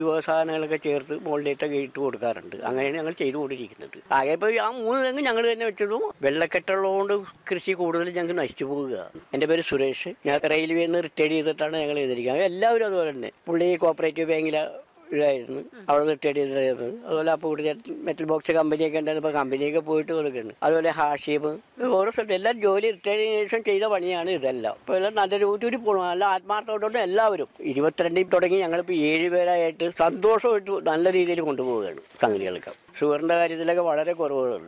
സാധനങ്ങളൊക്കെ ചേർത്ത് മുകളിലേറ്റൊക്കെ ഇട്ട് കൊടുക്കാറുണ്ട് അങ്ങനെയാണ് ഞങ്ങൾ ചെയ്തുകൊണ്ടിരിക്കുന്നത് ആകെ ഇപ്പോൾ ആ മൂന്ന് തെങ്ങ് ഞങ്ങൾ തന്നെ വെച്ചതും വെള്ളക്കെട്ടുള്ളതുകൊണ്ട് കൃഷി കൂടുതൽ ഞങ്ങൾക്ക് നശിച്ചു പോവുക എൻ്റെ പേര് സുരേഷ് ഞാൻ റെയിൽവേയിൽ നിന്ന് റിട്ടയർഡ് ചെയ്തിട്ടാണ് ഞങ്ങൾ ചെയ്തിരിക്കുന്നത് എല്ലാവരും അതുപോലെ തന്നെ പുള്ളി കോപ്പറേറ്റീവ് ബാങ്കിലെ ഇതായിരുന്നു അവിടെ റിട്ടയർഡ് ചെയ്തിട്ടായിരുന്നു അതുപോലെ അപ്പോൾ ഇവിടെ മെറ്റൽ ബോക്സ് കമ്പനിയൊക്കെ ഉണ്ടായിരുന്നു ഇപ്പോൾ കമ്പനിയൊക്കെ പോയിട്ട് കൊടുക്കുന്നുണ്ട് അതുപോലെ ഹാഷിബ് ഓരോ സ്ഥലത്ത് എല്ലാ ജോലി റിട്ടയർ ചെയ്തതിനു ശേഷം ചെയ്ത പണിയാണ് ഇതെല്ലാം ഇപ്പോൾ എല്ലാം നല്ല രൂപത്തിൽ പോകണം നല്ല ആത്മാർത്ഥത്തോടെ എല്ലാവരും ഇരുപത്തിരണ്ടിൽ തുടങ്ങി ഞങ്ങളിപ്പോൾ ഏഴ് പേരായിട്ട് സന്തോഷമായിട്ട് നല്ല രീതിയിൽ കൊണ്ടുപോവുകയാണ് സംഗതികളൊക്കെ ഷുഗറിൻ്റെ കാര്യത്തിലൊക്കെ വളരെ കുറവുകളുണ്ട്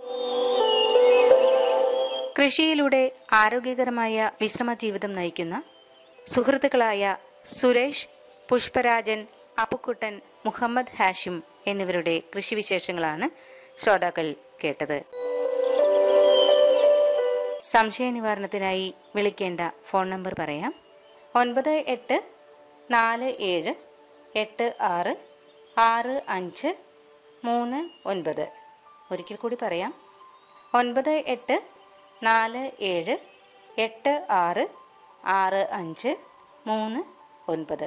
കൃഷിയിലൂടെ ആരോഗ്യകരമായ വിശ്രമ ജീവിതം നയിക്കുന്ന സുഹൃത്തുക്കളായ സുരേഷ് പുഷ്പരാജൻ അപ്പുക്കുട്ടൻ മുഹമ്മദ് ഹാഷിം എന്നിവരുടെ കൃഷിവിശേഷങ്ങളാണ് ശ്രോതാക്കൾ കേട്ടത് സംശയ നിവാരണത്തിനായി വിളിക്കേണ്ട ഫോൺ നമ്പർ പറയാം ഒൻപത് എട്ട് നാല് ഏഴ് എട്ട് ആറ് ആറ് അഞ്ച് മൂന്ന് ഒൻപത് ഒരിക്കൽ കൂടി പറയാം ഒൻപത് എട്ട് നാല് ഏഴ് എട്ട് ആറ് ആറ് അഞ്ച് മൂന്ന് ഒൻപത്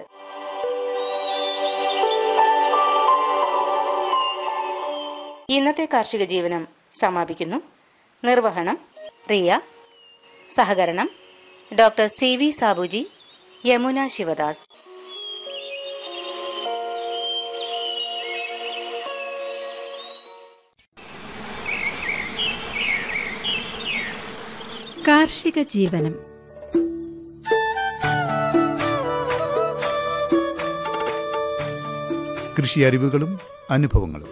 ഇന്നത്തെ കാർഷിക ജീവനം സമാപിക്കുന്നു നിർവഹണം റിയ സഹകരണം doctor C V Sabuji Yamuna Shivadas കാർഷിക ജീവനം കൃഷി അറിവുകളും അനുഭവങ്ങളും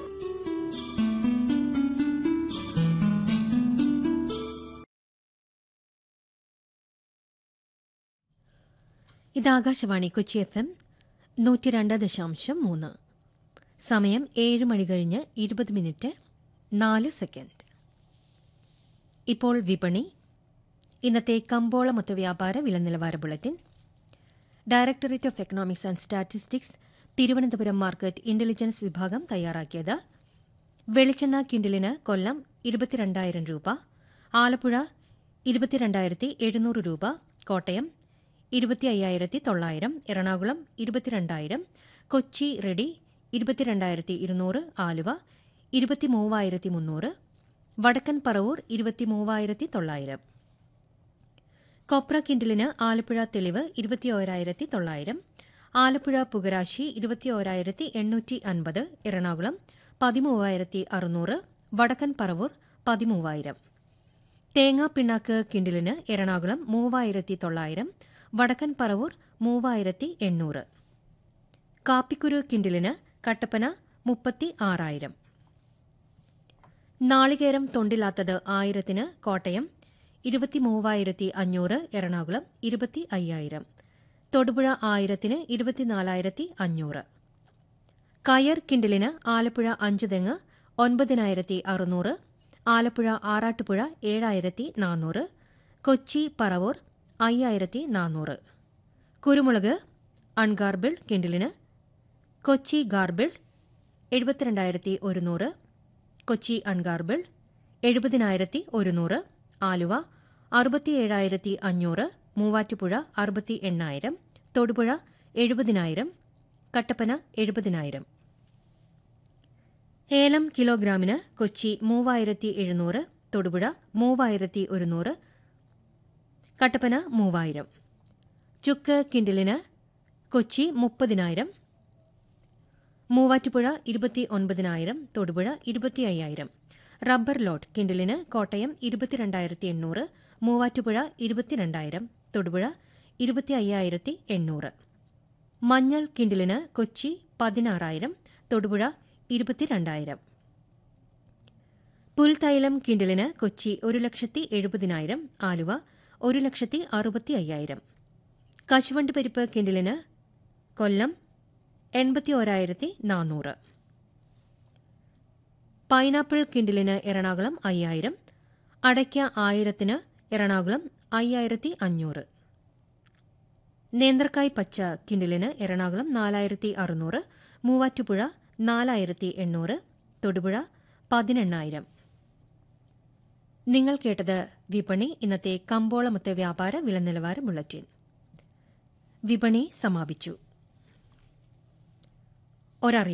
ഇത് ആകാശവാണി കൊച്ചി എഫ് എം നൂറ്റി രണ്ട് ദശാംശം മൂന്ന് സമയം ഏഴ് മണി കഴിഞ്ഞ് ഇരുപത് മിനിറ്റ് നാല് സെക്കൻഡ് ഇപ്പോൾ വിപണി ഇന്നത്തെ കമ്പോള മൊത്തവ്യാപാര വില നിലവാര bulletin directorate of economics and statistics Thiruvananthapuram market intelligence വിഭാഗം തയ്യാറാക്കിയത് വെളിച്ചെണ്ണ കിൻഡലിന് കൊല്ലം ഇരുപത്തിരണ്ടായിരം രൂപ ആലപ്പുഴ ഇരുപത്തിരണ്ടായിരത്തി എഴുന്നൂറ് രൂപ കോട്ടയം ഇരുപത്തി അയ്യായിരത്തി തൊള്ളായിരം എറണാകുളം ഇരുപത്തിരണ്ടായിരം കൊച്ചി റെഡി ഇരുപത്തിരണ്ടായിരത്തി ഇരുന്നൂറ് ആലുവ ഇരുപത്തി മൂവായിരത്തി മുന്നൂറ് വടക്കൻ പറവൂർ ഇരുപത്തി മൂവായിരത്തി തൊള്ളായിരം കൊപ്ര കിൻഡലിന് ആലപ്പുഴ തെളിവ് ഇരുപത്തിയോരായിരത്തി തൊള്ളായിരം ആലപ്പുഴ പുകരാശി ഇരുപത്തിയോരായിരത്തി എണ്ണൂറ്റി അൻപത് എറണാകുളം പതിമൂവായിരത്തി അറുന്നൂറ് വടക്കൻ പറവൂർ പതിമൂവായിരം തേങ്ങാ പിണ്ണാക്ക് കിൻഡിലിന് എറണാകുളം മൂവായിരത്തി തൊള്ളായിരം വടക്കൻ പറവൂർ മൂവായിരത്തി എണ്ണൂറ് കാപ്പിക്കുരു കിൻഡിലിന് കട്ടപ്പന മുപ്പത്തി ആറായിരം നാളികേരം തൊണ്ടില്ലാത്തത് ആയിരത്തിന് കോട്ടയം ഇരുപത്തി മൂവായിരത്തി അഞ്ഞൂറ് എറണാകുളം ഇരുപത്തി അയ്യായിരം തൊടുപുഴ ആയിരത്തിന് ഇരുപത്തിനാലായിരത്തി അഞ്ഞൂറ് കയർ കിൻഡിലിന് ആലപ്പുഴ അഞ്ച് തെങ്ങ് ഒൻപതിനായിരത്തി അറുന്നൂറ് ആലപ്പുഴ ആറാട്ടുപുഴ ഏഴായിരത്തി നാനൂറ് കൊച്ചി പറവൂർ അയ്യായിരത്തി നാനൂറ് കുരുമുളക് അൺഗാർബിൾ കിൻഡിലിന് കൊച്ചി ഗാർബിൾ എഴുപത്തിരണ്ടായിരത്തി ഒരുന്നൂറ് കൊച്ചി അൺഗാർബിൾ എഴുപതിനായിരത്തി ഒരുന്നൂറ് ആലുവ അറുപത്തിയേഴായിരത്തി അഞ്ഞൂറ് മൂവാറ്റുപുഴ അറുപത്തി എണ്ണായിരം തൊടുപുഴ എഴുപതിനായിരം കട്ടപ്പന എഴുപതിനായിരം ഏലം കിലോഗ്രാമിന് കൊച്ചി മൂവായിരത്തി എഴുന്നൂറ് തൊടുപുഴ മൂവായിരത്തി ഒരുന്നൂറ് കട്ടപ്പന മൂവായിരം ചുക്ക് കിൻഡിലിന് കൊച്ചി മുപ്പതിനായിരം മൂവാറ്റുപുഴ ഇരുപത്തി ഒൻപതിനായിരം തൊടുപുഴ ഇരുപത്തി അയ്യായിരം റബ്ബർ ലോട്ട് കിൻഡിലിന് കോട്ടയം ഇരുപത്തിരണ്ടായിരത്തി എണ്ണൂറ് മൂവാറ്റുപുഴ ഇരുപത്തിരണ്ടായിരം തൊടുപുഴ ഇരുപത്തി അയ്യായിരത്തി എണ്ണൂറ് മഞ്ഞൾ കിൻഡിലിന് കൊച്ചി പതിനാറായിരം തൊടുപുഴ ഇരുപത്തിരണ്ടായിരം പുൽത്തൈലം കിൻഡിലിന് കൊച്ചി ഒരു ലക്ഷത്തി എഴുപതിനായിരം ആലുവ ഒരു ലക്ഷത്തി അറുപത്തി അയ്യായിരം കശുവണ്ടി പരിപ്പ് കിൻഡിലിന് കൊല്ലം എൺപത്തി ഓരായിരത്തി നാനൂറ് പൈനാപ്പിൾ കിൻഡിലിന് എറണാകുളം അയ്യായിരം അടയ്ക്ക ആയിരത്തിന് എറണാകുളം അയ്യായിരത്തി അഞ്ഞൂറ് നേന്ത്രക്കായ് പച്ച കിൻഡിലിന് എറണാകുളം നാലായിരത്തി അറുന്നൂറ് മൂവാറ്റുപുഴ നാലായിരത്തി എണ്ണൂറ് തൊടുപുഴ പതിനെണ്ണായിരം നിങ്ങൾ കേട്ടത് വിപണി ഇന്നത്തെ കമ്പോളമൊത്ത വ്യാപാര വില നിലവാര ബുള്ളറ്റിൻ വിപണി സമാപിച്ചു ഒരറിയിപ്പ്